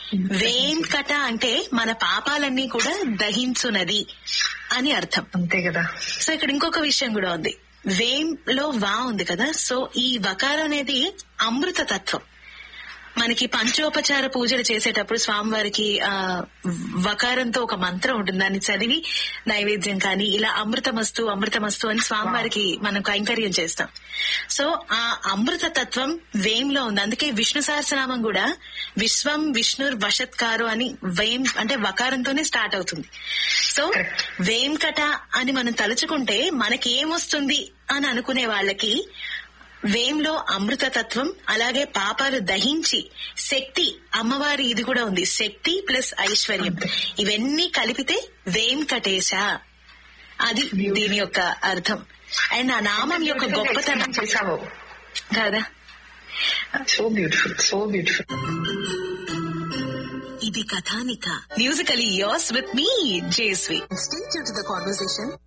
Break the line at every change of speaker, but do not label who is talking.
వేం కట అంటే మన పాపాలన్నీ కూడా దహించునది అని అర్థం
అంతే కదా
సో ఇక్కడ ఇంకొక విషయం కూడా ఉంది వేం లో వా ఉంది కదా సో ఈ వకారం అనేది అమృత తత్వం మనకి పంచోపచార పూజలు చేసేటప్పుడు స్వామివారికి ఆ వకారంతో ఒక మంత్రం ఉంటుంది దాన్ని చదివి నైవేద్యం కానీ ఇలా అమృతమస్తు అమృతమస్తు అని స్వామివారికి మనం కైంకర్యం చేస్తాం సో ఆ అమృత తత్వం వేంలో ఉంది అందుకే విష్ణు సహస్రనామం కూడా విశ్వం విష్ణుర్ వషత్కారు అని వేం అంటే వకారంతోనే స్టార్ట్ అవుతుంది సో వేం కట అని మనం తలుచుకుంటే మనకి ఏమొస్తుంది అని అనుకునే వాళ్ళకి వేంలో అమృతతత్వం అలాగే పాపాలు దహించి శక్తి అమ్మవారి ఇది కూడా ఉంది శక్తి ప్లస్ ఐశ్వర్యం ఇవన్నీ కలిపితే వేం కటేశ అది దీని యొక్క అర్థం అండ్ ఆ నామం యొక్క గొప్పతనం
చేసావు
కదా
సో బ్యూటిఫుల్ సో బ్యూటిఫుల్
ఇది కథానిక musically yours with me Jaswi stay to the conversation